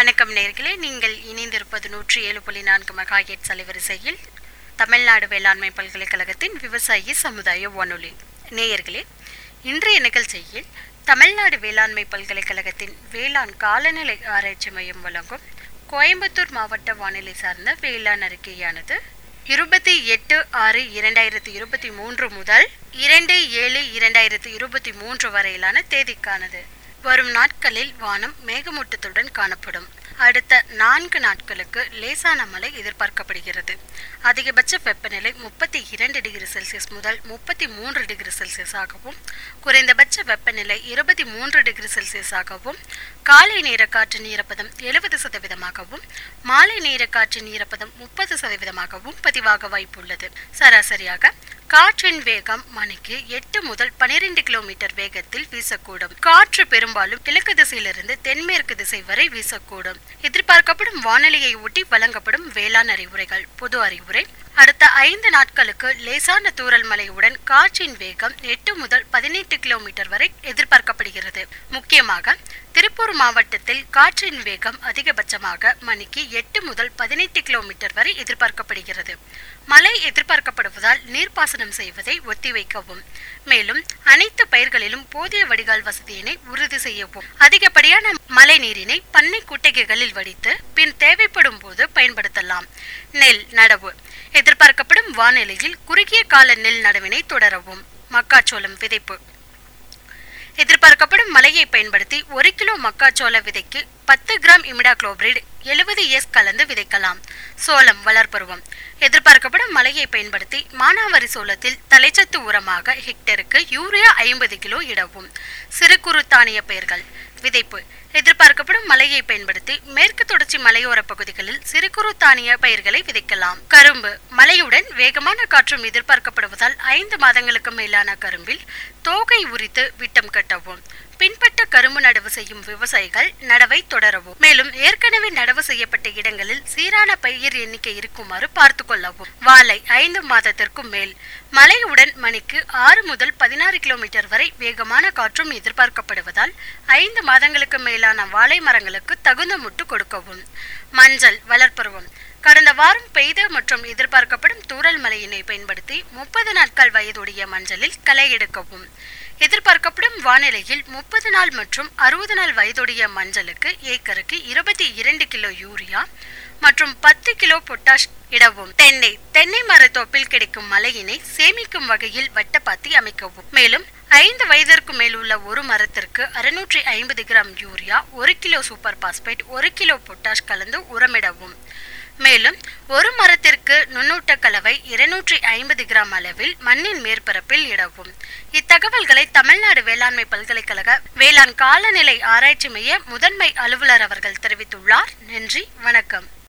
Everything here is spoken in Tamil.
வணக்கம் நேர்களே நீங்கள் இணைந்திருப்பது நூற்றி ஏழு புள்ளி நான்கு மெகாஹெட்ஸ் அலைவரிசையில் தமிழ்நாடு வேளாண்மை பல்கலைக்கழகத்தின் விவசாயி சமுதாய வானொலி நேயர்களே இன்றைய நிகழ்ச்சியில் தமிழ்நாடு வேளாண்மை பல்கலைக்கழகத்தின் வேளாண் காலநிலை ஆராய்ச்சி மையம் வழங்கும் கோயம்புத்தூர் மாவட்ட வானிலை சார்ந்த வேளாண் அறிக்கையானது இருபத்தி எட்டு ஆறு இரண்டாயிரத்தி இருபத்தி மூன்று முதல் இரண்டு ஏழு இரண்டாயிரத்தி இருபத்தி மூன்று வரையிலான தேதிக்கானது வரும் நாட்களில் வானம் மேகமூட்டத்துடன் காணப்படும் அடுத்த நான்கு நாட்களுக்கு லேசான மழை எதிர்பார்க்கப்படுகிறது அதிகபட்ச வெப்பநிலை முப்பத்தி இரண்டு டிகிரி செல்சியஸ் முதல் முப்பத்தி மூன்று டிகிரி செல்சியஸ் ஆகவும் குறைந்தபட்ச வெப்பநிலை இருபத்தி மூன்று டிகிரி செல்சியஸ் ஆகவும் காலை நேர காற்றின் ஈரப்பதம் எழுபது சதவீதமாகவும் மாலை நேர காற்றின் ஈரப்பதம் முப்பது சதவீதமாகவும் பதிவாக வாய்ப்புள்ளது சராசரியாக காற்றின் வேகம் மணிக்கு எட்டு முதல் பனிரெண்டு கிலோமீட்டர் வேகத்தில் வீசக்கூடும் காற்று பெரும்பாலும் கிழக்கு திசையிலிருந்து தென்மேற்கு திசை வரை வீசக்கூடும் எதிர்பார்க்கப்படும் வானிலையை ஒட்டி வழங்கப்படும் வேளாண் அறிவுரைகள் பொது அறிவுரை அடுத்த ஐந்து நாட்களுக்கு லேசான தூறல் மழையுடன் காற்றின் வேகம் எட்டு முதல் பதினெட்டு கிலோமீட்டர் வரை எதிர்பார்க்கப்படுகிறது முக்கியமாக திருப்பூர் மாவட்டத்தில் காற்றின் வேகம் அதிகபட்சமாக மணிக்கு எட்டு முதல் பதினெட்டு கிலோமீட்டர் வரை எதிர்பார்க்கப்படுகிறது மழை எதிர்பார்க்கப்படுவதால் நீர்ப்பாசனம் செய்வதை ஒத்திவைக்கவும் மேலும் அனைத்து பயிர்களிலும் போதிய வடிகால் வசதியினை உறுதி செய்யவும் அதிகப்படியான மழை நீரினை பண்ணை குட்டைகளில் வடித்து பின் தேவைப்படும் போது பயன்படுத்தலாம் நெல் நடவு எதிர்பார்க்கப்படும் வானிலையில் குறுகிய கால நெல் நடவினை தொடரவும் மக்காச்சோளம் விதைப்பு எதிர்பார்க்கப்படும் மழையை பயன்படுத்தி ஒரு கிலோ மக்காச்சோள விதைக்கு பத்து கிராம் இமிடா குளோபிரிட் எழுபது எஸ் கலந்து விதைக்கலாம் சோளம் வளர்ப்பருவம் எதிர்பார்க்கப்படும் மழையை பயன்படுத்தி மானாவாரி சோளத்தில் தலைச்சத்து உரமாக ஹெக்டருக்கு யூரியா ஐம்பது கிலோ இடவும் சிறு குறு தானிய பயிர்கள் விதைப்பு எதிர்பார்க்கப்படும் மழையை பயன்படுத்தி மேற்கு தொடர்ச்சி மலையோர பகுதிகளில் சிறு குறு தானிய பயிர்களை விதைக்கலாம் கரும்பு மழையுடன் வேகமான காற்றும் எதிர்பார்க்கப்படுவதால் ஐந்து மாதங்களுக்கு மேலான கரும்பில் தோகை உரித்து விட்டம் கட்டவும் பின்பற்ற கரும்பு நடவு செய்யும் விவசாயிகள் நடவை தொடரவும் மேலும் ஏற்கனவே நடவு செய்யப்பட்ட இடங்களில் சீரான பயிர் எண்ணிக்கை இருக்குமாறு பார்த்து கொள்ளவும் வாழை ஐந்து மாதத்திற்கும் மேல் மழையுடன் மணிக்கு ஆறு முதல் பதினாறு கிலோமீட்டர் வரை வேகமான காற்றும் எதிர்பார்க்கப்படுவதால் ஐந்து மாதங்களுக்கு மேலான வாழை மரங்களுக்கு தகுந்த முட்டு கொடுக்கவும் மஞ்சள் வளர்ப்பருவம் கடந்த வாரம் பெய்த மற்றும் எதிர்பார்க்கப்படும் தூறல் மழையினை பயன்படுத்தி முப்பது நாட்கள் வயதுடைய மஞ்சளில் களை எடுக்கவும் எதிர்பார்க்கப்படும் வானிலையில் முப்பது நாள் மற்றும் அறுபது நாள் வயதுடைய மஞ்சளுக்கு ஏக்கருக்கு இருபத்தி இரண்டு கிலோ யூரியா மற்றும் பத்து கிலோ பொட்டாஷ் இடவும் தென்னை தென்னை மரத்தோப்பில் கிடைக்கும் மழையினை சேமிக்கும் வகையில் வட்டப்பாத்தி அமைக்கவும் மேலும் ஐந்து வயதிற்கு மேல் உள்ள ஒரு மரத்திற்கு அறுநூற்றி ஐம்பது கிராம் யூரியா ஒரு கிலோ சூப்பர் பாஸ்பேட் ஒரு கிலோ பொட்டாஷ் கலந்து உரமிடவும் மேலும் ஒரு மரத்திற்கு நுண்ணூட்ட கலவை இருநூற்றி ஐம்பது கிராம் அளவில் மண்ணின் மேற்பரப்பில் இடவும் இத்தகவல்களை தமிழ்நாடு வேளாண்மை பல்கலைக்கழக வேளாண் காலநிலை ஆராய்ச்சி மைய முதன்மை அலுவலர் அவர்கள் தெரிவித்துள்ளார் நன்றி வணக்கம்